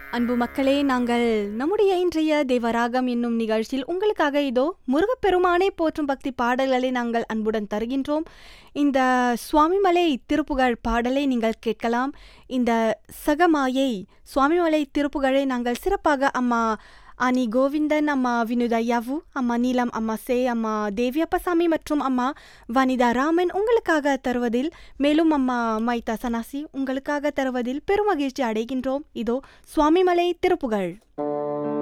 அன்பு மக்களே நாங்கள் நம்முடைய இன்றைய தேவராகம் என்னும் நிகழ்ச்சியில் உங்களுக்காக இதோ முருகப்பெருமானை போற்றும் பக்தி பாடல்களை நாங்கள் அன்புடன் தருகின்றோம் இந்த சுவாமிமலை திருப்புகழ் பாடலை நீங்கள் கேட்கலாம் இந்த சகமாயை சுவாமிமலை திருப்புகழை நாங்கள் சிறப்பாக அம்மா அனி கோவிந்தன் அம்மா வினுதையாவு அம்மா நீலம் அம்மா சே அம்மா தேவி அப்பசாமி மற்றும் அம்மா வனிதா ராமன் உங்களுக்காக தருவதில் மேலும் அம்மா மைதா சனாசி உங்களுக்காக தருவதில் பெருமகிழ்ச்சி அடைகின்றோம் இதோ சுவாமிமலை திருப்புகழ்